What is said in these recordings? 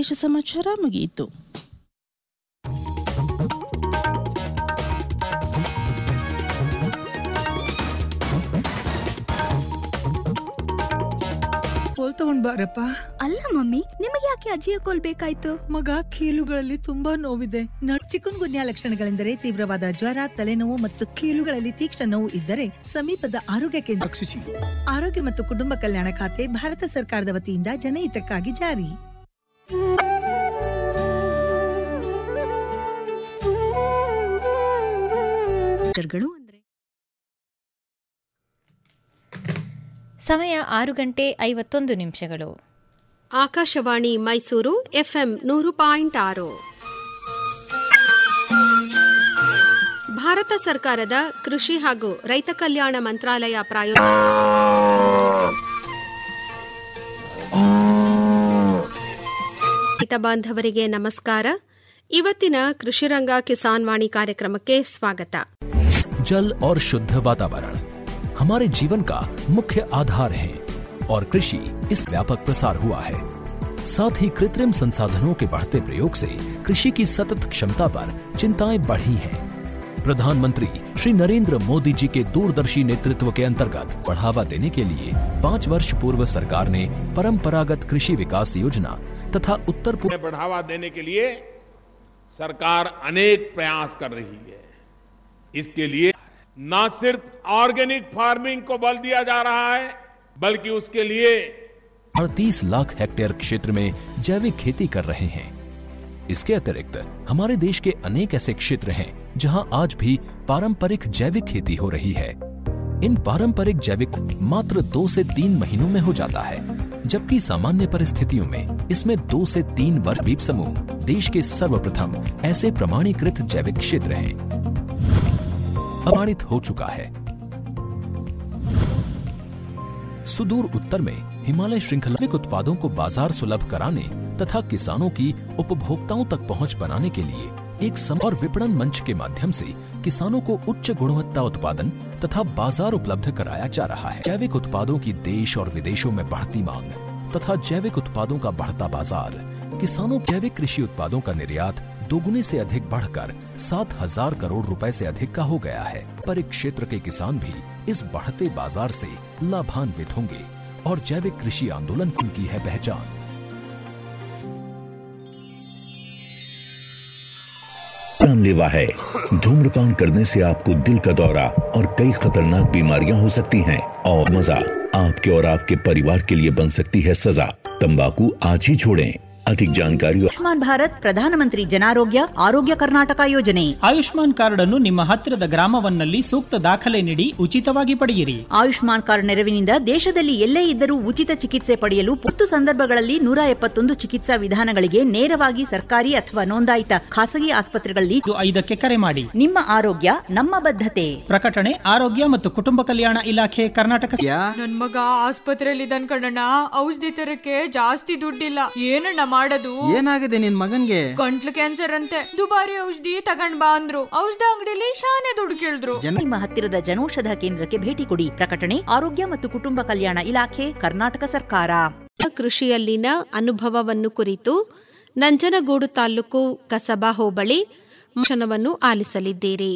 ಪ್ರದೇಶ ಸಮಾಚಾರ ಮುಗಿಯಿತು ಕೋಲ್ ತಗೊಂಡ್ ಬಾರಪ್ಪ ಅಲ್ಲ ಮಮ್ಮಿ ನಿಮಗೆ ಯಾಕೆ ಅಜ್ಜಿಯ ಕೋಲ್ ಬೇಕಾಯ್ತು ಮಗ ಕೀಲುಗಳಲ್ಲಿ ತುಂಬಾ ನೋವಿದೆ ನಡ್ ಚಿಕನ್ ಗುನ್ಯಾ ಲಕ್ಷಣಗಳೆಂದರೆ ತೀವ್ರವಾದ ಜ್ವರ ತಲೆನೋವು ಮತ್ತು ಕೀಲುಗಳಲ್ಲಿ ತೀಕ್ಷ್ಣ ನೋವು ಇದ್ದರೆ ಸಮೀಪದ ಆರೋಗ್ಯ ಕೇಂದ್ರ ರಕ್ಷಿಸಿ ಆರೋಗ್ಯ ಮತ್ತು ಕುಟುಂಬ ಕಲ್ಯಾಣ ಖಾತೆ ಭಾರತ ಸರ್ಕಾರದ ವತಿಯಿಂದ ಜನಹಿತಕ್ಕಾಗಿ ಜಾರಿ ಗಳು ಅಂದ್ರೆ ಸಮಯ ಆರು ಗಂಟೆ ಐವತ್ತೊಂದು ನಿಮಿಷಗಳು ಆಕಾಶವಾಣಿ ಮೈಸೂರು ಎಫ್ಎಂ ನೂರು ಪಾಯಿಂಟ್ ಆರು ಭಾರತ ಸರ್ಕಾರದ ಕೃಷಿ ಹಾಗೂ ರೈತ ಕಲ್ಯಾಣ ಮಂತ್ರಾಲಯ ಪ್ರಾಯೋಜ ರೈತ ಬಾಂಧವರಿಗೆ ನಮಸ್ಕಾರ ಇವತ್ತಿನ ಕೃಷಿರಂಗ ಕಿಸಾನ್ ವಾಣಿ ಕಾರ್ಯಕ್ರಮಕ್ಕೆ ಸ್ವಾಗತ जल और शुद्ध वातावरण हमारे जीवन का मुख्य आधार है और कृषि इस व्यापक प्रसार हुआ है साथ ही कृत्रिम संसाधनों के बढ़ते प्रयोग से कृषि की सतत क्षमता पर चिंताएं बढ़ी हैं प्रधानमंत्री श्री नरेंद्र मोदी जी के दूरदर्शी नेतृत्व के अंतर्गत बढ़ावा देने के लिए पाँच वर्ष पूर्व सरकार ने परंपरागत कृषि विकास योजना तथा उत्तर पूर्व में बढ़ावा देने के लिए सरकार अनेक प्रयास कर रही है इसके लिए न सिर्फ ऑर्गेनिक फार्मिंग को बल दिया जा रहा है बल्कि उसके लिए अड़तीस लाख हेक्टेयर क्षेत्र में जैविक खेती कर रहे हैं इसके अतिरिक्त हमारे देश के अनेक ऐसे क्षेत्र हैं जहां आज भी पारंपरिक जैविक खेती हो रही है इन पारंपरिक जैविक मात्र दो से तीन महीनों में हो जाता है जबकि सामान्य परिस्थितियों में इसमें दो से तीन वर्ष द्वीप समूह देश के सर्वप्रथम ऐसे प्रमाणीकृत जैविक क्षेत्र हैं प्रमाणित हो चुका है सुदूर उत्तर में हिमालय श्रृंखला जैविक उत्पादों को बाजार सुलभ कराने तथा किसानों की उपभोक्ताओं तक पहुंच बनाने के लिए एक सम और विपणन मंच के माध्यम से किसानों को उच्च गुणवत्ता उत्पादन तथा बाजार उपलब्ध कराया जा रहा है जैविक उत्पादों की देश और विदेशों में बढ़ती मांग तथा जैविक उत्पादों का बढ़ता बाजार किसानों जैविक कृषि उत्पादों का निर्यात दोगुने से अधिक बढ़कर सात हजार करोड़ रुपए से अधिक का हो गया है पर एक क्षेत्र के किसान भी इस बढ़ते बाजार से लाभान्वित होंगे और जैविक कृषि आंदोलन उनकी है पहचान जानलेवा है धूम्रपान करने से आपको दिल का दौरा और कई खतरनाक बीमारियां हो सकती हैं और मजा आपके और आपके परिवार के लिए बन सकती है सजा तंबाकू आज ही छोड़ें अधिक जानकारी ಆಯುಷ್ಮಾನ್ ಭಾರತ್ ಪ್ರಧಾನಮಂತ್ರಿ ಜನಾರೋಗ್ಯ ಆರೋಗ್ಯ ಕರ್ನಾಟಕ ಯೋಜನೆ ಆಯುಷ್ಮಾನ್ ಕಾರ್ಡ್ ಅನ್ನು ನಿಮ್ಮ ಹತ್ತಿರದ ಗ್ರಾಮವನ್ನಲ್ಲಿ ಸೂಕ್ತ ದಾಖಲೆ ನೀಡಿ ಉಚಿತವಾಗಿ ಪಡೆಯಿರಿ ಆಯುಷ್ಮಾನ್ ಕಾರ್ಡ್ ನೆರವಿನಿಂದ ದೇಶದಲ್ಲಿ ಎಲ್ಲೇ ಇದ್ದರೂ ಉಚಿತ ಚಿಕಿತ್ಸೆ ಪಡೆಯಲು ಪತ್ತು ಸಂದರ್ಭಗಳಲ್ಲಿ ನೂರ ಎಪ್ಪತ್ತೊಂದು ಚಿಕಿತ್ಸಾ ವಿಧಾನಗಳಿಗೆ ನೇರವಾಗಿ ಸರ್ಕಾರಿ ಅಥವಾ ನೋಂದಾಯಿತ ಖಾಸಗಿ ಆಸ್ಪತ್ರೆಗಳಲ್ಲಿ ಇದು ಐದಕ್ಕೆ ಕರೆ ಮಾಡಿ ನಿಮ್ಮ ಆರೋಗ್ಯ ನಮ್ಮ ಬದ್ಧತೆ ಪ್ರಕಟಣೆ ಆರೋಗ್ಯ ಮತ್ತು ಕುಟುಂಬ ಕಲ್ಯಾಣ ಇಲಾಖೆ ಕರ್ನಾಟಕ ನನ್ ಮಗ ಆಸ್ಪತ್ರೆಯಲ್ಲಿ ಇದ್ದಾನ್ ಕಣಣ್ಣ ಔಷಧಿ ತರಕ್ಕೆ ಜಾಸ್ತಿ ದುಡ್ಡಿಲ್ಲ ಏನಣ್ಣ ಮಾಡೋದು ಏನಾಗಿದೆ ನಿನ್ ಮಗನ್ಗೆ ಗಂಟ್ಲು ಕ್ಯಾನ್ಸರ್ ಅಂತೆ ದುಬಾರಿ ಔಷಧಿ ತಗೊಂಡ್ ಬಾ ಅಂದ್ರು ಔಷಧ ಅಂಗಡಿಲಿ ಶಾನೆ ದುಡ್ಡು ಕೇಳಿದ್ರು ನಿಮ್ಮ ಹತ್ತಿರದ ಜನೌಷಧ ಕೇಂದ್ರಕ್ಕೆ ಭೇಟಿ ಕೊಡಿ ಪ್ರಕಟಣೆ ಆರೋಗ್ಯ ಮತ್ತು ಕುಟುಂಬ ಕಲ್ಯಾಣ ಇಲಾಖೆ ಕರ್ನಾಟಕ ಸರ್ಕಾರ ಕೃಷಿಯಲ್ಲಿನ ಅನುಭವವನ್ನು ಕುರಿತು ನಂಜನಗೂಡು ತಾಲೂಕು ಕಸಬಾ ಹೋಬಳಿ ಭಾಷಣವನ್ನು ಆಲಿಸಲಿದ್ದೀರಿ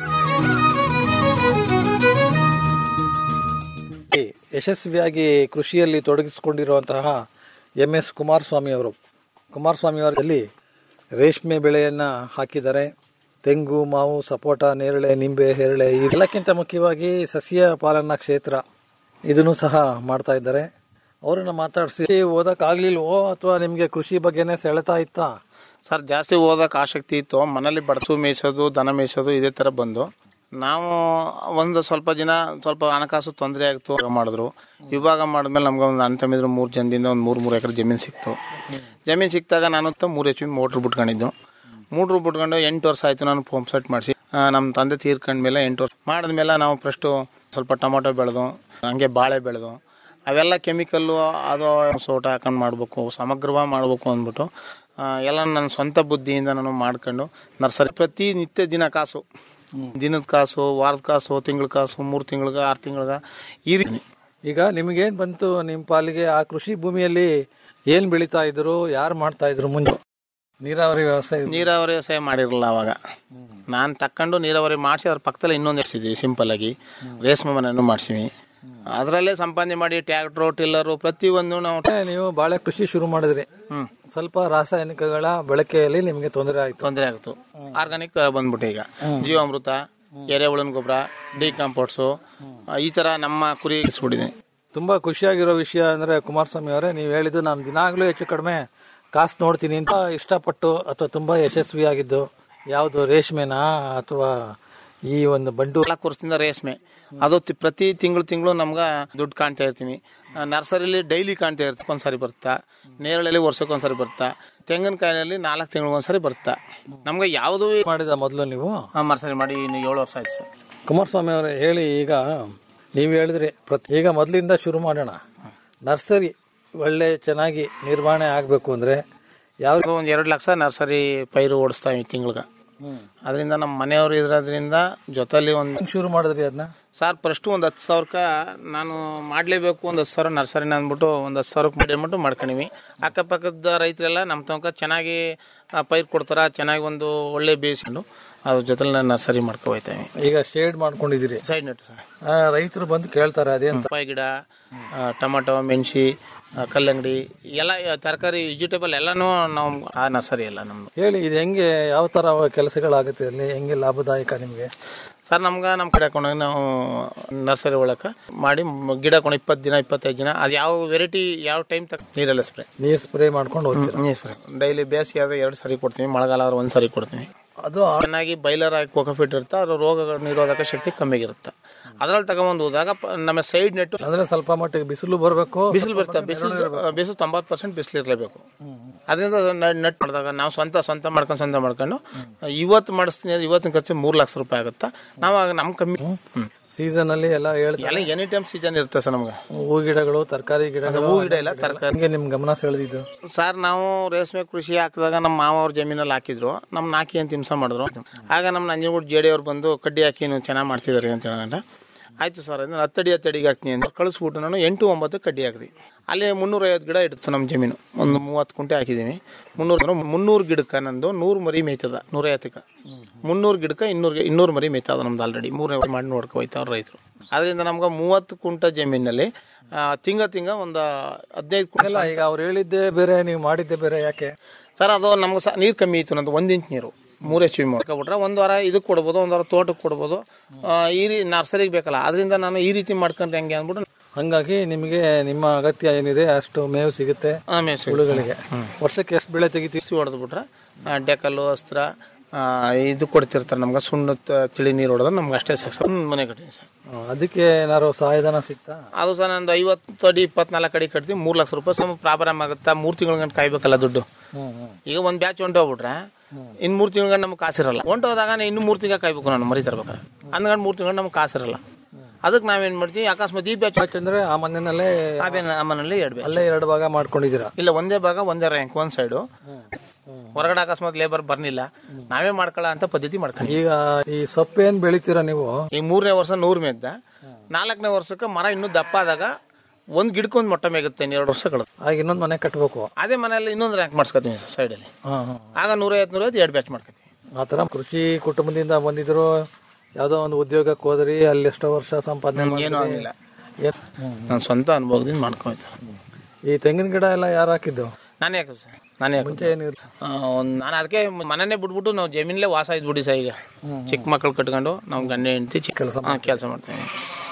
ಯಶಸ್ವಿಯಾಗಿ ಕೃಷಿಯಲ್ಲಿ ತೊಡಗಿಸಿಕೊಂಡಿರುವಂತಹ ಎಂ ಎಸ್ ಕುಮಾರಸ್ವಾಮಿ ಅವರು ಕುಮಾರಸ್ವಾಮಿ ಅವರಲ್ಲಿ ರೇಷ್ಮೆ ಬೆಳೆಯನ್ನ ಹಾಕಿದ್ದಾರೆ ತೆಂಗು ಮಾವು ಸಪೋಟ ನೇರಳೆ ನಿಂಬೆ ಹೆರಳೆ ಎಲ್ಲಕ್ಕಿಂತ ಮುಖ್ಯವಾಗಿ ಸಸ್ಯ ಪಾಲನಾ ಕ್ಷೇತ್ರ ಇದನ್ನು ಸಹ ಮಾಡ್ತಾ ಇದ್ದಾರೆ ಅವರನ್ನ ಮಾತಾಡಿಸಿ ಓದಕ್ ಆಗ್ಲಿಲ್ವೋ ಅಥವಾ ನಿಮ್ಗೆ ಕೃಷಿ ಬಗ್ಗೆನೇ ಸೆಳೆತಾ ಇತ್ತಾ ಸರ್ ಜಾಸ್ತಿ ಓದಕ್ಕೆ ಆಸಕ್ತಿ ಇತ್ತು ಮನೇಲಿ ಬಡಸು ಮೇಯಿಸೋದು ದನ ಮೇಯಿಸೋದು ಇದೇ ತರ ಬಂದು ನಾವು ಒಂದು ಸ್ವಲ್ಪ ದಿನ ಸ್ವಲ್ಪ ಹಣಕಾಸು ತೊಂದರೆ ಆಗಿತ್ತು ಇವಾಗ ಮಾಡಿದ್ರು ವಿಭಾಗ ಮಾಡಿದ್ಮೇಲೆ ನಮ್ಗೆ ಒಂದು ಅಣ್ಣ ತಮ್ಮಿದ್ರು ಮೂರು ಜನದಿಂದ ಒಂದು ಮೂರು ಮೂರು ಎಕರೆ ಜಮೀನು ಸಿಕ್ತು ಜಮೀನು ಸಿಕ್ತಾಗ ನಾನು ಮೂರು ಎಚ್ ಪಿ ಮೋಟ್ರ್ ಬಿಟ್ಕೊಂಡಿದ್ದು ಮೋಟ್ರ್ ಬಿಟ್ಕೊಂಡು ಎಂಟು ವರ್ಷ ಆಯ್ತು ನಾನು ಪಂಪ್ ಸೆಟ್ ಮಾಡಿಸಿ ನಮ್ಮ ತಂದೆ ತೀರ್ಕೊಂಡ್ಮೇಲೆ ಎಂಟು ವರ್ಷ ಮಾಡಿದ್ಮೇಲೆ ನಾವು ಫಸ್ಟು ಸ್ವಲ್ಪ ಟೊಮೊಟೊ ಬೆಳೆದು ಹಂಗೆ ಬಾಳೆ ಬೆಳೆದು ಅವೆಲ್ಲ ಕೆಮಿಕಲ್ಲು ಅದು ಸೋಟ ಹಾಕೊಂಡು ಮಾಡಬೇಕು ಸಮಗ್ರವಾಗಿ ಮಾಡಬೇಕು ಅಂದ್ಬಿಟ್ಟು ಆ, ಎಲ್ಲ ನನ್ನ ಸ್ವಂತ ಬುದ್ಧಿಯಿಂದ ನಾನು ಮಾಡ್ಕೊಂಡು ನರ್ಸರಿ ಪ್ರತಿ ನಿತ್ಯ ದಿನ ಕಾಸು ದಿನದ ಕಾಸು ವಾರದ ಕಾಸು ತಿಂಗಳ ಕಾಸು ಮೂರು ತಿಂಗಳಿಗೆ ಆರು ತಿಂಗಳಿಗೆ ಈ ರೀತಿ ಈಗ ನಿಮ್ಗೇನ್ ಬಂತು ನಿಮ್ ಪಾಲಿಗೆ ಆ ಕೃಷಿ ಭೂಮಿಯಲ್ಲಿ ಏನ್ ಬೆಳೀತಾ ಇದ್ರು ಯಾರು ಮಾಡ್ತಾ ಇದ್ರು ಮುಂದೆ ನೀರಾವರಿ ವ್ಯವಸ್ಥೆ ಇತ್ತು. ನೀರಾವರಿ ವ್ಯವಸಾಯ ಮಾಡಿರಲಿಲ್ಲ ಅವಾಗ ನಾನು ತಕೊಂಡು ನೀರಾವರಿ ಮಾಡಿಸಿ ಅದ್ರ ಪಕ್ಕದಲ್ಲಿ ಇನ್ನೊಂದು ಎಡ್ಸಿದ್ವಿ ಸಿಂಪಲ್ ಆಗಿ ರೇಷ್ಮೆ ಮನೆಯನ್ನು ಮಾಡಿಸಿವಿ ಅದರಲ್ಲೇ ಸಂಪಾದನೆ ಮಾಡಿ ಟ್ಯಾಕ್ಟ್ರು ಟಿಲ್ಲರು ಪ್ರತಿಯೊಂದು ನಾವು ಮತ್ತೆ ನೀವು ಬಾಳೆ ಕೃಷಿ ಶುರು ಮಾಡಿದ್ರಿ ಸ್ವಲ್ಪ ರಾಸಾಯನಿಕಗಳ ಬಳಕೆಯಲ್ಲಿ ನಿಮಗೆ ತೊಂದರೆ ಆಯ್ತು ತೊಂದರೆ ಆಗುತ್ತೆ ಆರ್ಗಾನಿಕ್ ಬಂದ್ಬಿಟ್ಟು ಈಗ ಜೀವಾಮೃತ ಎರೆಹುಳನ ಗೊಬ್ಬರ ಡಿಕಾಂಪೋರ್ಟ್ಸು ಈ ತರ ನಮ್ಮ ಕುರಿ ಇಳಿಸ್ಬಿಟ್ಟಿದ್ದೀನಿ ತುಂಬಾ ಖುಷಿಯಾಗಿರೋ ವಿಷಯ ಅಂದ್ರೆ ಕುಮಾರಸ್ವಾಮಿ ಅವರೇ ನೀವು ಹೇಳಿದ್ದು ನಾನು ದಿನಾಗ್ಲೂ ಹೆಚ್ಚು ಕಡಿಮೆ ಕಾಸು ನೋಡ್ತೀನಿ ಅಂತ ಇಷ್ಟಪಟ್ಟು ಅಥವಾ ತುಂಬಾ ಯಶಸ್ವಿಯಾಗಿದ್ದು ಯಾವುದು ರೇಷ್ಮೆನಾ ಅಥವಾ ಈ ಒಂದು ಬಂಡು ನಾಲ್ಕು ವರ್ಷದಿಂದ ರೇಷ್ಮೆ ಅದು ತಿ- ಪ್ರತಿ ತಿಂಗಳು ತಿಂಗಳು ನಮ್ಗೆ ದುಡ್ಡು ಕಾಣ್ತಾ ಇರ್ತೀವಿ ನರ್ಸರಿಲಿ ಡೈಲಿ ಕಾಣ್ತಾ ಇರ್ತೀವಿ ಒಂದ್ಸರಿ ಬರುತ್ತಾ ನೇರಳಲ್ಲಿ ವರ್ಷಕ್ಕೆ ಒಂದ್ಸರಿ ಬರುತ್ತಾ ತೆಂಗಿನಕಾಯಿನಲ್ಲಿ ನಾಲ್ಕು ತಿಂಗಳಿಗೆ ಒಂದ್ಸರಿ ಬರುತ್ತಾ ನಮ್ಗೆ ಯಾವುದು ಮಾಡಿದ ಮೊದಲು ನೀವು ನರ್ಸರಿ ಮಾಡಿ ಇನ್ನು ಏಳು ವರ್ಷ ಆಯ್ತು ಸರ್ ಕುಮಾರಸ್ವಾಮಿ ಅವರೇ ಹೇಳಿ ಈಗ ನೀವು ಹೇಳಿದ್ರಿ ಪ್ರತಿ ಈಗ ಮೊದಲಿಂದ ಶುರು ಮಾಡೋಣ ನರ್ಸರಿ ಒಳ್ಳೆ ಚೆನ್ನಾಗಿ ನಿರ್ವಹಣೆ ಆಗಬೇಕು ಅಂದ್ರೆ ಯಾವ ಒಂದು ಎರಡು ಲಕ್ಷ ನರ್ಸರಿ ಪೈರು ಓಡಿಸ್ತಾವೆ ತಿಂಗಳಿಗೆ ಅದರಿಂದ ನಮ್ಮ ಮನೆಯವರು ಇರೋದ್ರಿಂದ ಜೊತೆಲಿ ಒಂದು ಶುರು ಮಾಡಿದ್ರಿ ಅದನ್ನ ಸರ್ ಫಸ್ಟ್ ಒಂದು ಹತ್ತು ಸಾವಿರಕ್ಕೆ ನಾನು ಮಾಡಲೇಬೇಕು ಒಂದು ಹತ್ತು ಸಾವಿರ ನರ್ಸರಿನ ಅಂದ್ಬಿಟ್ಟು ಒಂದು ಹತ್ತು ಸಾವಿರಕ್ಕೆ ಮಾಡಿ ಅಂದ್ಬಿಟ್ಟು ಮಾಡ್ಕೊಂಡಿವಿ ಅಕ್ಕಪಕ್ಕದ ರೈತರೆಲ್ಲ ನಮ್ಮ ತನಕ ಚೆನ್ನಾಗಿ ಆ, ಪೈರು ಕೊಡ್ತಾರ ಚೆನ್ನಾಗಿ ಒಂದು ಒಳ್ಳೆ ಬೇಯಿಸ್ಕೊಂಡು ಅದ್ರ ಜೊತೆಲಿ ನಾನು ನರ್ಸರಿ ಮಾಡ್ಕೊ ಹೋಯ್ತೇವೆ ಈಗ ಶೇಡ್ ಮಾಡ್ಕೊಂಡಿದ್ದೀರಿ ಸೈಡ್ ನೆಟ್ ಸರ್ ಆ, ರೈತರು ಬಂದು ಕೇಳ್ತಾರೆ ಅದೇಂತ ಪಪ್ಪಾಯಿ ಗಿಡ ಆ, ಟೊಮಟೊ ಮೆಣಸಿ ಆ, ಕಲ್ಲಂಗಡಿ ಎಲ್ಲ ತರಕಾರಿ ವೆಜಿಟೇಬಲ್ ಎಲ್ಲಾನು ನಾವು ಆ ನರ್ಸರಿ ಎಲ್ಲ ನಮ್ದು ಹೇಳಿ ಇದು ಹೆಂಗೆ ಯಾವ ತರ ಕೆಲಸಗಳಾಗುತ್ತೆ ಅಲ್ಲಿ ಹೆಂಗೆ ಲಾಭದಾಯಕ ನಿಮ್ಗೆ ಸರ್ ನಮ್ಗೆ ನಮ್ಮ ಕಡೆ ಹಾಕೊಂಡಾಗ ನಾವು ನರ್ಸರಿ ಒಳಗೆ ಮಾಡಿ ಮ್- ಗಿಡ ಕೊಂಡು ಇಪ್ಪತ್ತು ದಿನ ಇಪ್ಪತ್ತೈದು ದಿನ ಅದು ಯಾವ ವೆರೈಟಿ ಯಾವ ಟೈಮ್ ತಕ್ಕ ನೀರೆಲ್ಲ ಸ್ಪ್ರೇ ನೀರ್ ಸ್ಪ್ರೇ ಮಾಡ್ಕೊಂಡು ಹೋಗ್ತೀರಾ ನೀರು ಸ್ಪ್ರೇ ಡೈಲಿ ಬೇಸಿಗೆ ಆದ್ರೆ ಎರಡು ಸರಿ ಕೊಡ್ತೀವಿ ಮಳೆಗಾಲ ಆದ್ರೆ ಒಂದು ಸರಿ ಕೊಡ್ತೀವಿ ಅದು ಚೆನ್ನಾಗಿ ಬೈಲರ್ ಆಗಿ ಕೋಕೋಫಿಟ್ ಇರುತ್ತೆ ಅದ್ರ ರೋಗ ನಿರೋಧಕ ಶಕ್ತಿ ಕಮ್ಮಿಗಿರುತ್ತೆ ಅದ್ರಲ್ಲಿ ತಗೊಂಬಂದು ಹೋದಾಗ ಪ- ನಮ್ಮ ಸೈಡ್ ನೆಟ್ ಅಂದ್ರೆ ಸ್ವಲ್ಪ ಮಟ್ಟಿಗೆ ಬಿಸಿಲು ಬರಬೇಕು ಬಿಸಿಲು ಬರುತ್ತೆ ಬಿಸಿಲು ಬಿಸಿಲು ತೊಂಬತ್ತು ಪರ್ಸೆಂಟ್ ಬಿಸಿಲು ಇರಲೇಬೇಕು ಅದರಿಂದ ನೆಟ್ ಮಾಡಿದಾಗ ನಾವು ಸ್ವಂತ ಸ್ವಂತ ಮಾಡ್ಕೊಂಡು ಸ್ವಂತ ಮಾಡ್ಕೊಂಡು ಇವತ್ತು ಮಾಡಿಸ್ತೀನಿ ಅಂದ್ರೆ ಇವತ್ತಿನ ಖರ್ಚು ಮೂರು ಲಕ್ಷ ರೂಪಾಯಿ ಆಗುತ್ತೆ ನಾವು ಆಗ ನಮ್ ಕಮ್ಮಿ ಸೀಸನ್ ಅಲ್ಲಿ ಎಲ್ಲ ಹೇಳ್ತಾರೆ ಎಲ್ಲ ಎನಿ ಟೈಮ್ ಸೀಸನ್ ಇರುತ್ತೆ ಸರ್ ನಮ್ಗೆ ಹೂ ಗಿಡಗಳು ತರಕಾರಿ ಗಿಡಗಳು ಹೂ ಗಿಡ ಇಲ್ಲ ತರಕಾರಿ ಹಂಗೆ ನಿಮ್ ಗಮನ ಸೆಳೆದಿದ್ದು ಸರ್ ನಾವು ರೇಷ್ಮೆ ಕೃಷಿ ಹಾಕಿದಾಗ ನಮ್ಮ ಮಾವ ಅವ್ರ ಜಮೀನಲ್ಲಿ ಹಾಕಿದ್ರು ನಮ್ಮ ನಾಕಿ ಅಂತ ಹಿಂಸೆ ಮಾಡಿದ್ರು ಆಗ ನಮ್ಮ ನಂಜನಗೂಡು ಜೆ ಡಿ ಅವ್ರು ಬಂದು ಕಡ್ಡಿ ಹಾಕಿ ನೀವು ಚೆನ್ನಾಗಿ ಮಾಡ್ತಿದ್ದಾರೆ ಅಂತ ಹೇಳೋಣ ಆಯ್ತು ಸರ್ ಅದನ್ನ ಹತ್ತಡಿ ಹತ್ತಡಿಗೆ ಹಾಕ್ತೀನಿ ಅಂತ ಕಳಿಸ್ಬಿಟ್ಟು ನಾನು ಎಂಟು ಒಂಬತ್ತು ಕಡ್ಡಿ ಹಾಕಿದೆ ಅಲ್ಲಿ ಮುನ್ನೂರೈವತ್ತು ಗಿಡ ಇಡ್ತು ನಮ್ಮ ಜಮೀನು ಒಂದು ಮೂವತ್ತು ಕುಂಟೆ ಹಾಕಿದ್ದೀವಿ ಮುನ್ನೂರು ಮುನ್ನೂರು ಗಿಡಕ್ಕೆ ನಂದು ನೂರು ಮರಿ ಮೇಯ್ತದ ನೂರೈವತ್ತಕ್ಕೆ ಮುನ್ನೂರು ಗಿಡಕ್ಕೆ ಇನ್ನೂರು ಇನ್ನೂರು ಮರಿ ಮೇಯ್ತದ ನಮ್ದು ಆಲ್ರೆಡಿ ಮೂರನೇ ಮಾಡಿ ನೋಡ್ಕೊ ಹೋಯ್ತಾವ್ರ ರೈತರು ಅದರಿಂದ ನಮ್ಗೆ ಮೂವತ್ತು ಕುಂಟ ಜಮೀನಲ್ಲಿ ಆ, ತಿಂಗ ತಿಂಗ ಒಂದು ಹದಿನೈದು ಕುಂಟ ಇಲ್ಲ ಈಗ ಅವ್ರು ಹೇಳಿದ್ದೆ ಬೇರೆ ನೀವು ಮಾಡಿದ್ದೆ ಬೇರೆ ಯಾಕೆ ಸರ್ ಅದು ನಮ್ಗೆ ಸಹ ನೀರು ಕಮ್ಮಿ ಇತ್ತು ನಂದು ಒಂದು ಇಂಚ್ ನೀರು ಮೂರು ಎಚ್ ಪಿ ಮಾಡ್ಕೊಬಿಟ್ರೆ ಒಂದು ವಾರ ಇದಕ್ಕೆ ಕೊಡ್ಬೋದು ಒಂದು ವಾರ ತೋಟಕ್ಕೆ ಕೊಡ್ಬೋದು ಆ, ಈ ರೀ ನರ್ಸರಿಗೆ ಬೇಕಲ್ಲ ಅದರಿಂದ ನಾನು ಈ ರೀತಿ ಮಾಡ್ಕೊಂಡ್ರೆ ಹೆಂಗೆ ಅಂದ್ಬಿಟ್ಟು ಹಂಗಾಗಿ ನಿಮಗೆ ನಿಮ್ಮ ಅಗತ್ಯ ಏನಿದೆ ಅಷ್ಟು ಮೇವು ಸಿಗುತ್ತೆ ಆಮೇಲೆ ಹುಳುಗಳಿಗೆ ವರ್ಷಕ್ಕೆ ಎಷ್ಟು ಬೆಳೆ ತೆಗಿತೀವಿ ಹೊಡೆದ್ಬಿಟ್ರೆ ಡೆಕಲ್ಲು ಅಸ್ತ್ರ ಆ, ಇದು ಕೊಡ್ತಿರ್ತಾರೆ ನಮ್ಗೆ ಸುಣ್ಣ ತ- ತಿಳಿ ನೀರು ಹೊಡೆದ್ರೆ ನಮ್ಗೆ ಅಷ್ಟೇ ಸಾಕು ಸರ್ ಹ್ಮ್, ಮನೆ ಕಟ್ಟಿ ಸರ್ ಅದಕ್ಕೆ ಏನಾರು ಸಹಾಯಧನ ಸಿಗ್ತಾ ಅದು ಸಹ ನಂದು ಐವತ್ತು ಅಡಿ ಇಪ್ಪತ್ನಾಲ್ಕು ಅಡಿ ಕಟ್ತೀವಿ ಮೂರು ಲಕ್ಷ ರೂಪಾಯಿ ಸಮ ಪ್ರಾಬ್ಲಮ್ ಆಗುತ್ತಾ ಮೂರು ತಿಂಗಳ ಗಂಟೆ ಕಾಯ್ಬೇಕಲ್ಲ ದುಡ್ಡು ಈಗ ಒಂದು ಬ್ಯಾಚ್ ಹೊಂಟೋಗ್ಬಿಟ್ರೆ ಇನ್ನು ಮೂರು ತಿಂಗಳ ಗಂಟೆ ನಮ್ಗೆ ಕಾಸಿರಲ್ಲ ಹೊಂಟೋದಾಗ ಇನ್ನು ಮೂರು ತಿಂಗಳ ಕಾಯ್ಬೇಕು ನಾನು ಮರಿ ತರ್ಬೇಕಾದ್ರೆ ಅಂದ್ಗಂಡು ಮೂರು ತಿಂಗಳ ನಮ್ಗೆ ಕಾಸಿರಲ್ಲ ಅದಕ್ಕೆ ನಾವೇನ್ ಮಾಡ್ತೀವಿ ಅಕಸ್ಮಾತ್ ಈ ಬ್ಯಾಚ್ ಅಂದ್ರೆ ಆ ಮನೆಯಲ್ಲೇ ಆ ಮನೇಲಿ ಎರಡು ಬ್ಯಾಚ್ ಅಲ್ಲೇ ಎರಡು ಭಾಗ ಮಾಡ್ಕೊಂಡಿದ್ದೀರಾ ಇಲ್ಲ ಒಂದೇ ಭಾಗ ಒಂದೇ ರ್ಯಾಂಕ್ ಒಂದ್ ಸೈಡು ಹೊರಗಡೆ ಅಕಸ್ಮಾತ್ ಲೇಬರ್ ಬರ್ನಿಲ್ಲ ನಾವೇ ಮಾಡ್ಕೊಳ್ಳ ಅಂತ ಪದ್ಧತಿ ಮಾಡ್ತೀವಿ ಈಗ ಈ ಸೊಪ್ಪೇನ್ ಬೆಳಿತೀರಾ ನೀವು ಈ ಮೂರನೇ ವರ್ಷ ನೂರು ಮೇದ್ದ ನಾಲ್ಕನೇ ವರ್ಷಕ್ಕೆ ಮರ ಇನ್ನೂ ದಪ್ಪ ಆದಾಗ ಒಂದ್ ಗಿಡಕ್ಕೊಂದ್ ಮೊಟ್ಟ ಮೇಗುತ್ತೆ ಎರಡು ವರ್ಷಗಳು ಆಗ ಇನ್ನೊಂದ್ ಮನೆ ಕಟ್ಬೇಕು ಅದೇ ಮನೆಯಲ್ಲಿ ಇನ್ನೊಂದು ರ್ಯಾಂಕ್ ಮಾಡ್ಸ್ಕೊತೀವಿ ಸರ್ ಸೈಡಲ್ಲಿ ಹಾ, ಹಾ. ಆಗ ನೂರೈವತ್ತು ನೂರೈವತ್ತು ಎರಡು ಬ್ಯಾಚ್ ಮಾಡ್ಕೊತೀವಿ ಆತರ ಕೃಷಿ ಕುಟುಂಬದಿಂದ ಬಂದಿದ್ರು ಯಾವ್ದೋ ಒಂದು ಉದ್ಯೋಗಕ್ಕೆ ಹೋದ್ರಿ ಅಲ್ಲಿ ಎಷ್ಟೋ ವರ್ಷ ಸಂಪಾದನೆ ಏನೂ ಮಾಡಿದ್ರಿ. ಆಗಿಲ್ಲ ಏನ್- ನಾನು ಸ್ವಂತ ಅನುಭವದಿಂದ ಮಾಡ್ಕೊಯ್ತು ಈ ತೆಂಗಿನ ಗಿಡ ಎಲ್ಲ ಯಾರು ಹಾಕಿದ್ದು ನಾನೇ ಯಾಕೆ ಸರ್ ನಾನೇ ಯಾಕೆ ಮುಂಚೆ ಏನಿಲ್ಲ ಒಂದು ನಾನು ಅದಕ್ಕೆ ಮನೆನೇ ಬಿಟ್ಬಿಟ್ಟು ನಾವು ಜಮೀನಲ್ಲೇ ವಾಸ ಇದ್ಬಿಡಿ ಸರ್ ಈಗ ಚಿಕ್ಕ ಮಕ್ಕಳು ಕಟ್ಕೊಂಡು ನಾವು ಗಂಡ ಹೆಂಡತಿ ಚಿಕ್ಕ ಕೆಲಸ ಕೆಲಸ ಮಾಡ್ತೀವಿ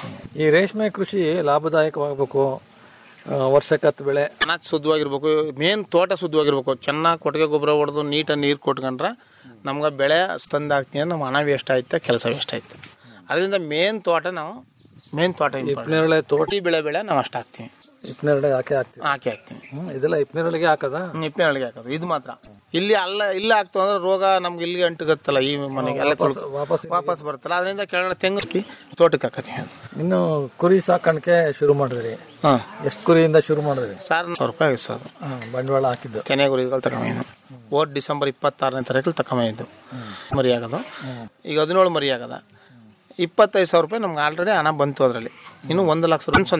ಈ ರೇಷ್ಮೆ ಕೃಷಿ ಲಾಭದಾಯಕವಾಗಬೇಕು ವರ್ಷಕ್ಕೆ ಹತ್ತು ಬೆಳೆ ಅನಾಜ್ ಶುದ್ಧವಾಗಿರ್ಬೇಕು ಮೇನ್ ತೋಟ ಶುದ್ಧವಾಗಿರ್ಬೇಕು ಚೆನ್ನಾಗಿ ಕೊಟ್ಟಿಗೆ ಗೊಬ್ಬರ ಹೊಡೆದು ನೀಟಾಗಿ ನೀರು ಕೊಟ್ಕೊಂಡ್ರೆ ನಮ್ಗೆ ಬೆಳೆ ತಂದು ಹಾಕ್ತೀನಿ ನಮ್ಮ ಹಣ ವೇಸ್ಟ್ ಆಯ್ತಾ ಕೆಲಸ ವೇಸ್ಟ್ ಆಯ್ತು ಅದರಿಂದ ಮೇನ್ ತೋಟ ನಾವು ಮೇನ್ ತೋಟ ಇಪ್ನೇರಳೆ ತೋಟ ಬೆಳೆ ಬೆಳೆ ನಾವು ಅಷ್ಟು ಹಾಕ್ತೀವಿ ಇಪ್ನೇರಳೆ ಹಾಕಿ ಹಾಕ್ತೀವಿ ಹಾಕಿ ಹಾಕ್ತೀವಿ ಹ್ಮ್, ಇದೆಲ್ಲ ಇಪ್ನೇರಳೆಗೆ ಹಾಕದ ನಿಪ್ಪೆ ಒಳಗೆ ಹಾಕೋದು ಇದು ಮಾತ್ರ ಇಲ್ಲಿ ಅಲ್ಲ ಇಲ್ಲ ಆಗ್ತು ಅಂದ್ರೆ ರೋಗ ನಮ್ಗೆ ಇಲ್ಲಿಗೆ ಅಂಟುಗತ್ತಲ್ಲ ಈ ಮನೆಗೆ ಎಲ್ಲ ವಾಪಸ್- ತೊಳ್ಕೊ- ವಾಪಸ್ ವಾಪಸ್ ಬರುತ್ತಲ್ಲ ಅದರಿಂದ ಕೆಳಗಡೆ ತೆಂಗು ಹಾಕಿ ತೋಟಕ್ಕೆ ಹಾಕತ್ತೀವಿ ಇನ್ನು ಕುರಿ ಸಾಕಾಣಿಕೆ ಶುರು ಮಾಡಿದ್ರಿ ಹಾ ಎಷ್ಟು ಕುರಿಯಿಂದ ಶುರು ಮಾಡಿದ್ರಿ ಸಾವಿರ ಸಾವಿರ ರೂಪಾಯಿ ಆಗಿದೆ ಸರ್ ಹಾ, ಬಂಡವಾಳ ಹಾಕಿದ್ದು ತೆನೆ ಗುರಿಗಳು ತಗೊಂಬಂದು ಹೋದ್ ಡಿಸೆಂಬರ್ ಇಪ್ಪತ್ತಾರನೇ ತಾರೀಕು ತಗೊಂಬಂದಿದ್ದು ಮರಿ ಆಗೋದು ಈಗ ಹದಿನೇಳು ಮರಿ ಆಗದ ಇಪ್ಪತ್ತೈದು ಸಾವಿರ ರೂಪಾಯಿ ನಮ್ಗೆ ಆಲ್ರೆಡಿ ಹಣ ಬಂತು ಅದರಲ್ಲಿ ಇನ್ನು ಒಂದು ಲಕ್ಷ ರೂಪಾಯಿ ಸ್ವಂತ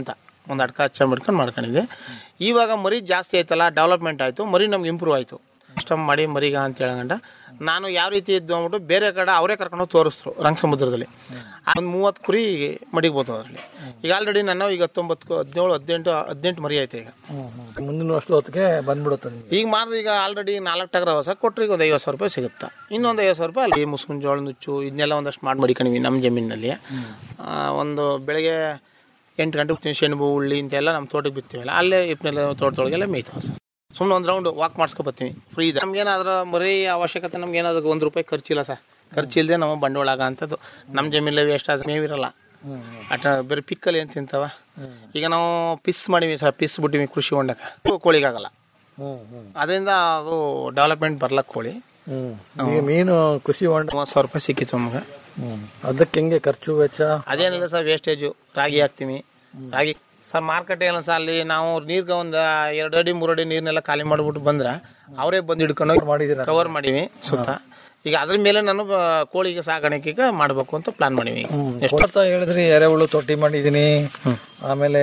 ಒಂದು ಅಡ್ಕ ಹಚ್ಚ ಬಿಡ್ಕೊಂಡು ಮಾಡ್ಕೊಂಡಿದ್ದೆ ಇವಾಗ ಮರಿ ಜಾಸ್ತಿ ಆಯ್ತಲ್ಲ ಡೆವಲಪ್ಮೆಂಟ್ ಆಯಿತು ಮರಿ ನಮ್ಗೆ ಇಂಪ್ರೂವ್ ಆಯಿತು ಇಷ್ಟ ಮಾಡಿ ಮರಿಗ ಅಂತ ಹೇಳಂಗಂಡ ನಾನು ಯಾವ ರೀತಿ ಇದ್ದು ಅಂದ್ಬಿಟ್ಟು ಬೇರೆ ಕಡೆ ಅವರೇ ಕರ್ಕೊಂಡು ತೋರಿಸ್ರು ರಂಗ ಸಮುದ್ರದಲ್ಲಿ ಒಂದು ಮೂವತ್ತು ಕುರಿ ಮಡಿಗ್ಬೋದು ಅದರಲ್ಲಿ ಈಗ ಆಲ್ರೆಡಿ ನಾನು ಈಗ ಹತ್ತೊಂಬತ್ತು ಹದಿನೇಳು ಹದಿನೆಂಟು ಹದಿನೆಂಟು ಮರಿ ಆಯ್ತು ಈಗ ಮುಂದಿನ ವರ್ಷದ ಹೊತ್ತಿಗೆ ಬಂದ್ಬಿಡುತ್ತೆ ನಿಮ್ಗೆ. ಈಗ ಮಾರಿದ್ರೆ ಈಗ ಆಲ್ರೆಡಿ ನಾಲ್ಕು ಟಗರ ಹೊಸ ಕೊಟ್ಟರೆ ಈಗ ಒಂದು ಐವತ್ತು ಸಾವಿರ ರೂಪಾಯಿ ಸಿಗುತ್ತೆ ಇನ್ನೊಂದು ಐವತ್ತು ಸಾವಿರ ರೂಪಾಯಿ ಅಲ್ಲಿ ಮುಸ್ಕಿನ ಜೋಳ ನುಚ್ಚು ಇದನ್ನೆಲ್ಲ ಒಂದಷ್ಟು ಮಾಡಿ ಮಡಿಕೊಂಡಿವಿ ನಮ್ಮ ಜಮೀನಿನಲ್ಲಿ ಆ, ಒಂದು ಬೆಳಗ್ಗೆ ಎಂಟು ಗಂಟೆ ಬಿತ್ತೀವಿ ಸೆಣಬು ಉಳ್ಳಿ ಇಂತೆಲ್ಲ ನಮ್ಮ ತೋಟಕ್ಕೆ ಬಿತ್ತೀವಲ್ಲ ಅಲ್ಲೇ ಇಪ್ಪನೆಲ್ಲ ತೋಟದೊಳಗೆಲ್ಲ ಮೇಯ್ತಾವೆ ಸರ್ ಸುಮ್ಮನೆ ಒಂದು ರೌಂಡ್ ವಾಕ್ ಮಾಡ್ಸ್ಕೊಬತ್ತೀವಿ ಫ್ರೀ ಇದೆ ನಮ್ಗೇನಾದ್ರೂ ಮರಿ ಅವಶ್ಯಕತೆ ನಮ್ಗೆ ಏನಾದ್ರು ಒಂದು ರೂಪಾಯಿ ಖರ್ಚಿಲ್ಲ ಸರ್ ಖರ್ಚಿಲ್ಲದೆ ನಮ್ಮ ಬಂಡವಾಳ ಆಗೋ ಅಂಥದ್ದು ನಮ್ಮ ಜಮೀನಲ್ಲಿ ವೇಸ್ಟ್ ಆದ ಮೇವಿರಲ್ಲ ಅಟ ಬೇರೆ ಪಿಕ್ಕಲ್ಲಿ ಏನು ತಿಂತಾವ ಈಗ ನಾವು ಪಿಸ್ ಮಾಡೀವಿ ಸರ್ ಪಿಸ್ ಬಿಟ್ಟಿವಿ ಕೃಷಿ ಹೊಂಡಕ್ಕೆ ಕೋಳಿಗಾಗಲ್ಲ ಅದರಿಂದ ಅದು ಡೆವಲಪ್ಮೆಂಟ್ ಬರ್ಲಕ್ಕೆ ಕೋಳಿ ಹ್ಮ್ ಈಗ ಮೀನು ಕೃಷಿ ಹೊಂಡ ಮೂವತ್ತು ಸಾವಿರ ರೂಪಾಯಿ ಸಿಕ್ಕಿತ್ತು ನಮ್ಗೆ ಅದಕ್ಕೆ ಹೆಂಗೆ ಖರ್ಚು ವೆಚ್ಚ ಅದೇನಿಲ್ಲ ಸರ್ ವೇಸ್ಟೇಜು ರಾಗಿ ಹಾಕ್ತೀವಿ ರಾಗಿ ಸರ್ ಮಾರ್ಕೆಟ್ ಏನು ಸರ್ ಅಲ್ಲಿ ನಾವು ನೀರ್ಗೆ ಒಂದು ಎರಡು ಅಡಿ ಮೂರು ಅಡಿ ನೀರ್ನೆಲ್ಲ ಖಾಲಿ ಮಾಡಿಬಿಟ್ಟು ಬಂದ್ರೆ ಅವರೇ ಬಂದು ಹಿಡ್ಕೊಂಡು ಮಾಡಿದ್ದೀರಾ? ಕವರ್ ಮಾಡೀವಿ ಸುತ್ತ ಈಗ ಅದ್ರ ಮೇಲೆ ನಾನು ಬ- ಕೋಳಿಗೆ ಸಾಗಾಣಿಕೆಗೆ ಮಾಡಬೇಕು ಅಂತ ಪ್ಲಾನ್ ಮಾಡೀವಿ ಈಗ ಎಷ್ಟು ಕೊಡ್ತಾ ಹೇಳಿದ್ರಿ ಎರೆಹುಳು ತೊಟ್ಟಿ ಮಾಡಿದೀನಿ ಆಮೇಲೆ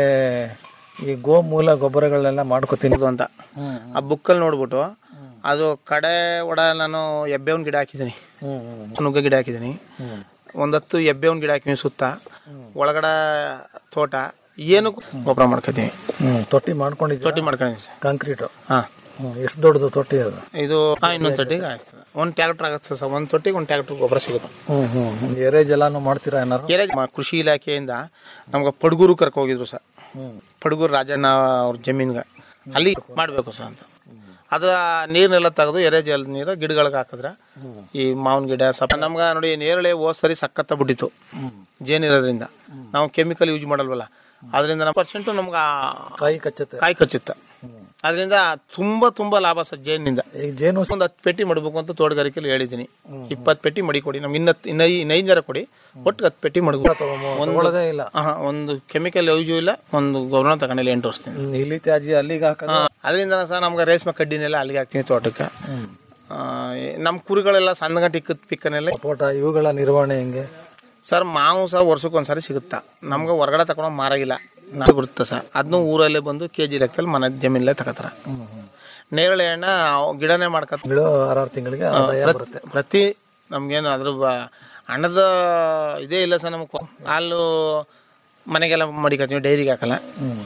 ಈ ಗೋ ಮೂಲ ಗೊಬ್ಬರಗಳನ್ನೆಲ್ಲ ಮಾಡ್ಕೋತೀನಿ ಇದು ಅಂತ ಆ ಬುಕ್ಕಲ್ಲಿ ನೋಡ್ಬಿಟ್ಟು ಅದು ಕಡೆ ಒಡ ನಾನು ಎಬ್ಬೆವನ್ ಗಿಡ ಹಾಕಿದ್ದೀನಿ ನುಗ್ಗೆ ಗಿಡ ಹಾಕಿದ್ದೀನಿ ಒಂದ್ ಹತ್ತು ಎಬ್ಬೆವನ್ ಗಿಡ ಹಾಕಿದ್ದೀನಿ ಸುತ್ತ ಒಳಗಡೆ ತೋಟ ಏನು ಗೊಬ್ಬರ ಮಾಡ್ಕೊತೀನಿ ಹ್ಮ್ ತೊಟ್ಟಿ ಮಾಡ್ಕೊಂಡಿದ್ದೀರಾ ತೊಟ್ಟಿ ಮಾಡ್ಕೊಂಡಿದ್ದೀನಿ ಸರ್ ಕಾಂಕ್ರೀಟು ಹಾ ಎಷ್ಟು ದೊಡ್ಡದು ತೊಟ್ಟಿ ಅದು ಇದು ಹಾ, ಇನ್ನೊಂದ್ ತೊಟ್ಟಿಗೆ ಆಗ್ತದೆ ಒಂದ್ ಟ್ಯಾಕ್ಟರ್ ಆಗುತ್ತೆ ಸರ್ ಒಂದ್ ತೊಟ್ಟಿಗೆ ಒಂದ್ ಟ್ಯಾಕ್ಟರ್ ಗೊಬ್ಬರ ಸಿಗುತ್ತೆ ಹ್ಮ್ ಹ್ಮ್ ಎರೆ ಜಲಾನು ಮಾಡ್ತೀರಾ ಏನಾರು ಏನೇ ಮ- ಕೃಷಿ ಇಲಾಖೆಯಿಂದ ನಮ್ಗೆ ಪಡ್ಗೂರು ಕರ್ಕೊ ಹೋಗಿದ್ರು ಸರ್ ಪಡ್ಗೂರು ರಾಜಣ್ಣ ಅವ್ರ ಜಮೀನ್ಗೆ ಅಲ್ಲಿ ಮಾಡಬೇಕು ಸರ್ ಅಂತ ಅದ್ರ ನೀರ್ನೆಲ್ಲ ತೆಗೆದು ಎರೆ ಜಲ ನೀರು ಗಿಡಗಳಿಗೆ ಹಾಕಿದ್ರೆ ಈ ಮಾವಿನ ಗಿಡ ಸಪ ನಮ್ಗೆ ನೋಡಿ ನೇರಳೆ ಹೋದ್ ಸರಿ ಸಖತ್ತ ಬಿಟ್ಟಿತ್ತು ಜೇನಿರೋದ್ರಿಂದ ನಾವು ಕೆಮಿಕಲ್ ಯೂಸ್ ಮಾಡಲ್ವಲ್ಲ ಅದರಿಂದ ನಮ್ಮ ಪರ್ಸೆಂಟ್ ನಮ್ಗೆ ಕಾಯಿ ಕಚ್ಚುತ್ತೆ ಕಾಯಿ ಕಚ್ಚುತ್ತೆ ಅದರಿಂದ ತುಂಬಾ ತುಂಬಾ ಲಾಭ ಸರ್ ಜೇನಿಂದ ಈಗ ಜೇನು ಒಂದು ಹತ್ತು ಪೆಟ್ಟಿ ಮಾಡಬೇಕು ಅಂತ ತೋಟಗಾರಿಕೆಯಲ್ಲಿ ಹೇಳಿದ್ದೀನಿ ಇಪ್ಪತ್ತು ಪೆಟ್ಟಿ ಮಡಿ ಕೊಡಿ ನಮ್ಗೆ ಇನ್ನತ್ತು ಇನ್ನೈ ಇನ್ನೈದು ಜರ ಕೊಡಿ ಒಟ್ಟು ಹತ್ತು ಪೆಟ್ಟಿ ಮಡಗು ತಗೊಳ್ಳೋದೇ ಇಲ್ಲ ಆಹಾ, ಒಂದು ಕೆಮಿಕಲ್ ಯೂಸು ಇಲ್ಲ ಒಂದು ಗೊಬ್ಬರ ತಗೊಂಡಿಲ್ಲ ಎಂಟು ವರ್ಷದಿಂದ ಹ್ಮ್, ಇಲ್ಲಿ ತ್ಯಾಜ್ಯ ಅಲ್ಲಿಗೆ ಹಾಕೋದು ಅದರಿಂದ ಸಹ ನಮ್ಗೆ ರೇಷ್ಮೆ ಕಡ್ಡಿನೆಲ್ಲ ಅಲ್ಲಿಗೆ ಹಾಕ್ತೀನಿ ತೋಟಕ್ಕೆ ಆ, ನಮ್ಮ ಕುರಿಗಳೆಲ್ಲ ಸಣ್ಣ ಗಂಟೆ ಇಕ್ಕತ್ ಪಿಕ್ಕನೆಲ್ಲ ಸಪೋಟ ಇವುಗಳ ನಿರ್ವಹಣೆ ಹೆಂಗೆ ಸರ್ ಮಾವು ಸಹ ವರ್ಷಕ್ಕೆ ಒಂದ್ಸರಿ ಸಿಗುತ್ತಾ ನಮ್ಗೆ ಹೊರಗಡೆ ತಗೊಂಡು ಮಾರಾಗಿಲ್ಲ ನಾವು ಬರುತ್ತೆ ಸರ್ ಅದನ್ನು ಊರಲ್ಲೇ ಬಂದು ಕೆ ಜಿ ಲೆಕ್ಕದಲ್ಲಿ ಮನೆ ಜಮೀನಲ್ಲೇ ತಗೋತಾರ ನೇರಳೆ ಹಣ್ಣ ಅವ್ ಗಿಡನೇ ಮಾಡ್ಕೊತ ತಿಂಗಳು ಆರಾರು ತಿಂಗಳಿಗೆ ಆದಾಯ ಬರುತ್ತೆ ಪ್ರತಿ ನಮ್ಗೇನು ಅದ್ರ ಬ- ಹಣದ ಇದೇ ಇಲ್ಲ ಸರ್ ನಮಗೆ ಹಾಲು ಮನೆಗೆಲ್ಲ ಮಡಿಕತ್ತೀವಿ ಡೈರಿಗೆ ಹಾಕಲ್ಲ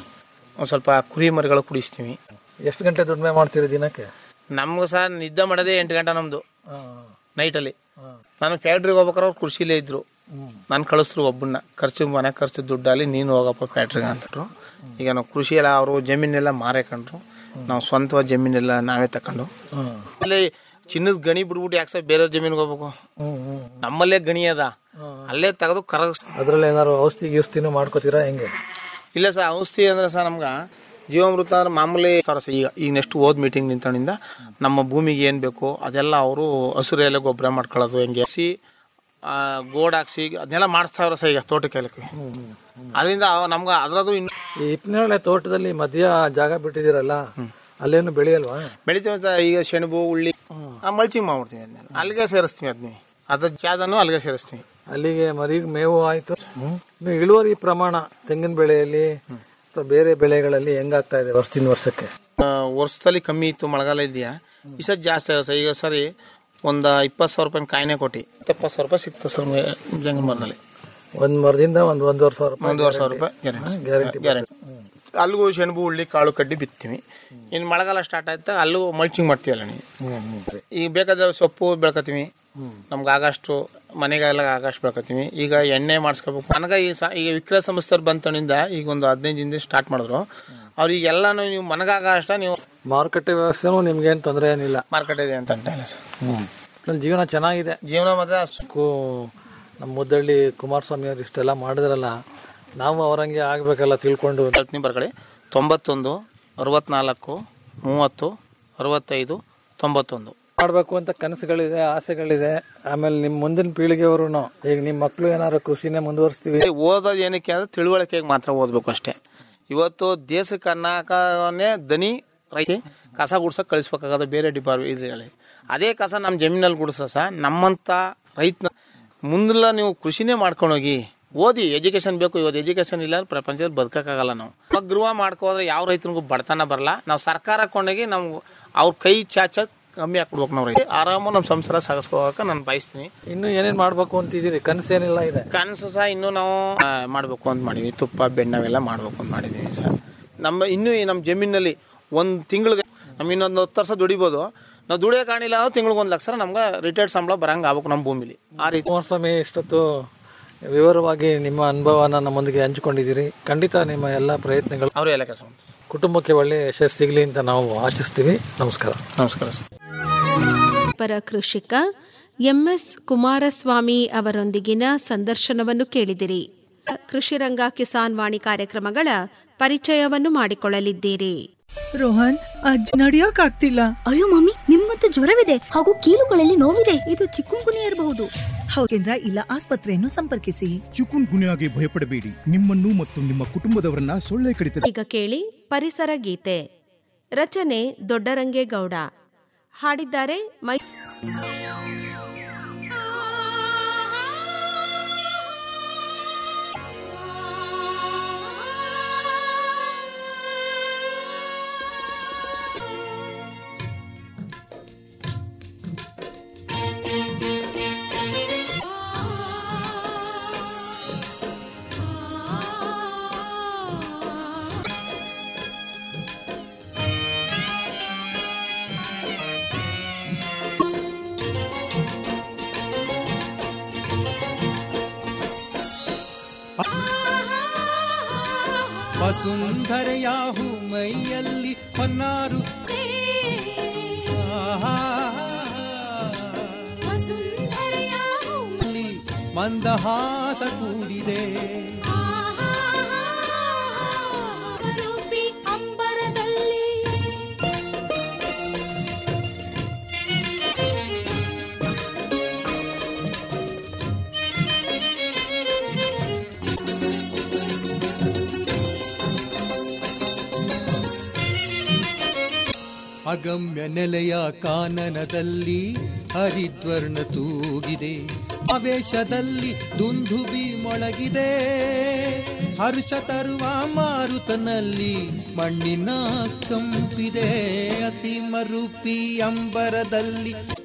ಒಂದು ಸ್ವಲ್ಪ ಕುರಿ ಮರಿಗಳು ಕುಡಿಸ್ತೀವಿ ಎಷ್ಟು ಗಂಟೆ ದುಡಿಮೆ ಮಾಡ್ತೀರಿ ದಿನಕ್ಕೆ ನಮ್ಗೆ ಸಹ ನಿದ್ದೆ ಮಾಡೋದೇ ಎಂಟು ಗಂಟೆ ನಮ್ಮದು ನೈಟಲ್ಲಿ ನಾನು ಫ್ಯಾಕ್ಟ್ರಿಗೆ ಹೋಗ್ಬೇಕಾದ್ರೆ ಅವ್ರು ಕೃಷಿಲೇ ಇದ್ರು ನಾನು ಕಳಿಸ್ರು ಒಬ್ಬನ್ನ ಖರ್ಚು ಮನೆ ಖರ್ಚು ದುಡ್ಡಲ್ಲಿ ನೀನು ಹೋಗಪ್ಪ ಫ್ಯಾಕ್ಟ್ರಿಗೆ ಅಂತರು ಈಗ ನಾವು ಕೃಷಿ ಎಲ್ಲ ಅವರು ಜಮೀನೆಲ್ಲ ಮಾರೇಕೊಂಡ್ರು ನಾವು ಸ್ವಂತವಾದ ಜಮೀನೆಲ್ಲ ನಾವೇ ತಕೊಂಡು ಅಲ್ಲಿ ಚಿನ್ನದ ಗಣಿ ಬಿಡ್ಬಿಟ್ಟು ಯಾಕೆ ಸರ್ ಬೇರೆ ಜಮೀನಿಗೆ ಹೋಗ್ಬೇಕು ನಮ್ಮಲ್ಲೇ ಗಣಿ ಅದ ಅಲ್ಲೇ ತೆಗೆದು ಕರಗಿಸ್ ಅದ್ರಲ್ಲಿ ಏನಾರು ಔಷಧಿ ಗಿಷ್ಟಿನೂ ಮಾಡ್ಕೋತೀರಾ ಹೆಂಗೆ ಇಲ್ಲ ಸರ್ ಔಷಧಿ ಅಂದ್ರೆ ಸರ್ ನಮ್ಗೆ ಜೀವಾಮೃತ ಅಂದ್ರೆ ಮಾಮೂಲಿ ಸರ್ ಈಗ ಈಗ ನೆಕ್ಸ್ಟ್ ಓದ್ ಮೀಟಿಂಗ್ ನಿಂತಣಿಂದ ನಮ್ಮ ಭೂಮಿಗೆ ಏನು ಬೇಕು ಅದೆಲ್ಲ ಅವರು ಹಸಿರು ಎಲೆ ಗೊಬ್ಬರ ಮಾಡ್ಕೊಳ್ಳೋದು ಹೆಂಗೆ ಹಸಿ ಆ, ಗೋಡ್ ಹಾಕ್ಸಿ ಅದನ್ನೆಲ್ಲ ಮಾಡಿಸ್ತಾವ್ರ ಸರ್ ಈಗ ತೋಟಕ್ಕೆ ಅದರಿಂದ ನಮ್ಗೆ ಅದ್ರದ್ದು ಇನ್ನು ಈ ಹಿಪ್ನೇಳೆ ತೋಟದಲ್ಲಿ ಮಧ್ಯ ಜಾಗ ಬಿಟ್ಟಿದ್ದೀರಲ್ಲ ಅಲ್ಲೇನು ಬೆಳೆಯಲ್ವಾ ಬೆಳಿತೀವಿ ಸರ್ ಈಗ ಸೆಣಬು ಉಳ್ಳಿ ಮಲ್ಚಿಂಗ್ ಮಾಡ್ಬಿಡ್ತೀವಿ ಅದನ್ನೆಲ್ಲ ಅಲ್ಲಿಗೆ ಸೇರಿಸ್ತೀವಿ ಅದನ್ನ ಅದ್ರ ಜಾದನು ಅಲ್ಲಿಗೆ ಸೇರಿಸ್ತೀವಿ ಅಲ್ಲಿಗೆ ಮರಿಗೆ ಮೇವು ಆಯ್ತು ಇನ್ನು ಇಳುವರಿ ಪ್ರಮಾಣ ತೆಂಗಿನ ಬೆಳೆಯಲ್ಲಿ ಅಥವಾ ಬೇರೆ ಬೆಳೆಗಳಲ್ಲಿ ಹೆಂಗಾಗ್ತಾ ಇದೆ ವರ್ಷದಿಂದ ವರ್ಷಕ್ಕೆ ಆ, ವರ್ಷದಲ್ಲಿ ಕಮ್ಮಿ ಇತ್ತು ಮಳೆಗಾಲ ಇದೆಯಾ ಈ ಸರ್ ಜಾಸ್ತಿ ಆಗ ಸರ್ ಈಗ ಸರಿ ಒಂದು ಇಪ್ಪತ್ತು ಸಾವಿರ ರೂಪಾಯಿ ಕಾಯಿನೆ ಕೊಟ್ಟು ಇಪ್ಪತ್ತು ಸಾವಿರ ರೂಪಾಯಿ ಸಿಗ್ತದೆ ಸರ್ ಜಂಗಲ್ ಮರದಲ್ಲಿ ಒಂದ್ ಮರದಿಂದ ಒಂದ್ ಒಂದೂವರೆ ಸಾವಿರ ರೂಪಾಯಿ ಒಂದೂವರೆ ಸಾವಿರ ರೂಪಾಯಿ ಗ್ಯಾರಂಟಿ ಗ್ಯಾರಂಟಿ ಗ್ಯಾರಂಟಿ ಅಲ್ಲಿಗೂ ಸೆಣಬು ಉಳ್ಳಿ ಕಾಳು ಕಡ್ಡಿ ಬಿತ್ತೀವಿ ಇನ್ನು ಮಳೆಗಾಲ ಸ್ಟಾರ್ಟ್ ಆಯ್ತಾ ಅಲ್ಲೂ ಮಲ್ಚಿಂಗ್ ಮಾಡ್ತೀವಲ್ಲ ನೀವು ಈಗ ಬೇಕಾದ ಸೊಪ್ಪು ಬೆಳ್ಕೊತೀವಿ ನಮ್ಗೆ ಆಗಷ್ಟು ಮನೆಗೆಲ್ಲ ಆಗಷ್ಟು ಬೆಳ್ಕೊತೀವಿ ಈಗ ಎಣ್ಣೆ ಮಾಡಿಸ್ಕೋಬೇಕು ನನಗೆ ಈ ಸ ಈಗ ವಿಕ್ರಯ ಸಂಸ್ಥೆಯವ್ರು ಬಂತಣಿಂದ ಈಗ ಒಂದು ಹದಿನೈದು ದಿನದಿಂದ ಸ್ಟಾರ್ಟ್ ಮಾಡಿದ್ರು ಅವ್ರಿಗೆಲ್ಲಾನು ನೀವು ಮನಗಾಗ ಅಷ್ಟ ನೀವು ಮಾರುಕಟ್ಟೆ ವ್ಯವಸ್ಥೆನೂ ನಿಮ್ಗೇನು ತೊಂದರೆ ಏನಿಲ್ಲ ಮಾರ್ಕೆಟ್ ಇದೆ ಅಂತ ಅಂತ ಇಲ್ಲ ಸರ್ ಒಟ್ನಲ್ಲಿ ಜೀವನ ಚೆನ್ನಾಗಿದೆ ಜೀವನ ಮಾತ್ರ ಕು- ನಮ್ಮ ಮುದ್ದಳ್ಳಿ ಕುಮಾರಸ್ವಾಮಿ ಅವ್ರು ಇಷ್ಟೆಲ್ಲ ಮಾಡಿದ್ರಲ್ಲ ನಾವು ಅವರಂಗೆ ಆಗ್ಬೇಕಲ್ಲ ತಿಳ್ಕೊಂಡು ಹೇಳ್ತೀನಿ ಬರ್ಕಡೆ ತೊಂಬತ್ತೊಂದು ಅರವತ್ನಾಲ್ಕು ಮೂವತ್ತು ಅರವತ್ತೈದು ತೊಂಬತ್ತೊಂದು ಮಾಡ್ಬೇಕು ಅಂತ ಕನಸುಗಳಿದೆ ಆಸೆಗಳಿದೆ ಆಮೇಲೆ ನಿಮ್ ಮುಂದಿನ ಪೀಳಿಗೆಯವರು ಈಗ ನಿಮ್ ಮಕ್ಳು ಏನಾದ್ರು ಕೃಷಿನೇ ಮುಂದುವರಿಸ್ತೀವಿ ಓದೋದು ಏನಕ್ಕೆ ಅಂದ್ರೆ ತಿಳುವಳಿಕೆಗೆ ಮಾತ್ರ ಓದ್ಬೇಕು ಅಷ್ಟೇ ಇವತ್ತು ದೇಶಕ್ಕೆ ಅನ್ನಕನೇ ದನಿ ರೈತ ಕಸ ಗುಡ್ಸಕ್ಕೆ ಕಳಿಸ್ಬೇಕಾಗದ ಬೇರೆ ಡಿಪಾರ್ಟ್ಮೆಂಟ್ ಇದ್ರಲ್ಲಿ ಅದೇ ಕಸ ನಮ್ಮ ಜಮೀನಲ್ಲಿ ಗುಡಿಸ್ರ ಸಹ ನಮ್ಮಂತ ರೈತನ ಮುಂದೆಲ್ಲ ನೀವು ಕೃಷಿನೇ ಮಾಡ್ಕೊಂಡೋಗಿ ಓದಿ ಎಜುಕೇಶನ್ ಬೇಕು ಇವತ್ತು ಎಜುಕೇಶನ್ ಇಲ್ಲ ಅಂದ್ರೆ ಪ್ರಪಂಚದಲ್ಲಿ ಬದುಕಕ್ಕಾಗಲ್ಲ ನಾವು ಗೃಹ ಮಾಡ್ಕೋದ್ರೆ ಯಾವ ರೈತನಿಗೂ ಬಡತನ ಬರಲ್ಲ ನಾವು ಸರ್ಕಾರ ಕೊಂಡೋಗಿ ನಾವು ಅವ್ರ ಕೈ ಚಾಚ ಕಮ್ಮಿ ಹಾಕ್ಬಿಡ್ಬೇಕು ನಾವು ರೈತ ಆರಾಮ ನಮ್ಮ ಸಂಸಾರ ಸಾಗಿಸ್ಕೋಕ ನಾನು ಬಯಸ್ತೀನಿ ಇನ್ನು ಏನೇನ್ ಮಾಡ್ಬೇಕು ಅಂತಿದ್ದೀರಿ ಕನಸೇನಿಲ್ಲ ಇದೆ ಕನಸು ಸಹ ಇನ್ನೂ ನಾವು ಆ, ಮಾಡ್ಬೇಕು ಅಂತ ಮಾಡಿದ್ವಿ ತುಪ್ಪ ಬೆಣ್ಣವೆಲ್ಲ ಮಾಡ್ಬೇಕು ಅಂತ ಮಾಡಿದೀವಿ ಸರ್ ನಮ್ಮ ಇನ್ನೂ ಈ ನಮ್ಮ ಜಮೀನಲ್ಲಿ ಒಂದು ತಿಂಗಳಿಗೆ ನಮ್ಗೆ ಇನ್ನೊಂದು ಹತ್ತು ವರ್ಷ ದುಡಿಬೋದು ನಾವು ದುಡಿಯೋ ಕಾಣಿಲ್ಲ ಅಂದ್ರೆ ತಿಂಗಳಿಗೆ ಒಂದು ಲಕ್ಷ ನಮ್ಗೆ ರಿಟೈರ್ಡ್ ಸಂಬಳ ಬರಂಗ್ ಆಗ್ಬೇಕು ನಮ್ಮ ಭೂಮಿಲಿ ಆ ರೀತಿ ಕುಮಾರಸ್ವಾಮಿ ಇಷ್ಟೊತ್ತು ವಿವರವಾಗಿ ನಿಮ್ಮ ಅನುಭವನ ನಮ್ಮೊಂದಿಗೆ ಹಂಚಿಕೊಂಡಿದ್ದೀರಿ ಖಂಡಿತ ನಿಮ್ಮ ಎಲ್ಲ ಪ್ರಯತ್ನಗಳು ಅವರು ಎಲ್ಲ ಕೆಲಸ ಕುಟುಂಬಕ್ಕೆ ಒಳ್ಳೆ ಯಶಸ್ಸು ಸಿಗಲಿ ಅಂತ ನಾವು ಆಶಿಸ್ತೀವಿ ನಮಸ್ಕಾರ ನಮಸ್ಕಾರ ಸರ್ ಪರ ಕೃಷಿಕ ಎಂಎಸ್ ಕುಮಾರಸ್ವಾಮಿ ಅವರೊಂದಿಗಿನ ಸಂದರ್ಶನವನ್ನು ಕೇಳಿದಿರಿ ಕೃಷಿರಂಗ ಕಿಸಾನ್ ವಾಣಿ ಕಾರ್ಯಕ್ರಮಗಳ ಪರಿಚಯವನ್ನು ಮಾಡಿಕೊಳ್ಳಲಿದ್ದೀರಿ ರೋಹನ್ ಅಜ್ಜಿ ನಡಿಯೋಕ್ ಆಗ್ತಿಲ್ಲ ಅಯ್ಯೋ ಮಮ್ಮಿ ನಿಮ್ಮಂತೂ ಜ್ವರವಿದೆ ಹಾಗೂ ಕೀಲುಗಳಲ್ಲಿ ನೋವಿದೆ ಇದು ಚಿಕ್ಕುಂಗುನಿಯ ಇರಬಹುದು ಹೌದೇಂದ್ರ ಇಲ್ಲ ಆಸ್ಪತ್ರೆಯನ್ನು ಸಂಪರ್ಕಿಸಿ ಚಿಕುನ್ ಗುನ್ಯಾಗೆ ಭಯಪಡಬೇಡಿ ನಿಮ್ಮನ್ನು ಮತ್ತು ನಿಮ್ಮ ಕುಟುಂಬದವರನ್ನ ಸೊಳ್ಳೆ ಕಡಿತದ ಈಗ ಕೇಳಿ ಪರಿಸರ ಗೀತೆ ರಚನೆ ದೊಡ್ಡರಂಗೇಗೌಡ ಹಾಡಿದ್ದಾರೆ ಮೈ ವಸುಂಧರೆಯಾಹು ಮೈಯಲ್ಲಿ ಹೊನ್ನಾರು ಅಲ್ಲಿ ಮಂದಹಾಸ ಕೂಡಿದೆ ಅಗಮ್ಯ ನೆಲೆಯ ಕಾನನದಲ್ಲಿ ಹರಿದ್ವರ್ಣ ತೂಗಿದೆ ಅವೇಶದಲ್ಲಿ ದುಂದುಬಿ ಮೊಳಗಿದೆ ಹರ್ಷ ತರುವ ಮಾರುತನಲ್ಲಿ ಮಣ್ಣಿನ ಕಂಪಿದೆ ಅಸೀಮ ರೂಪಿ ಅಂಬರದಲ್ಲಿ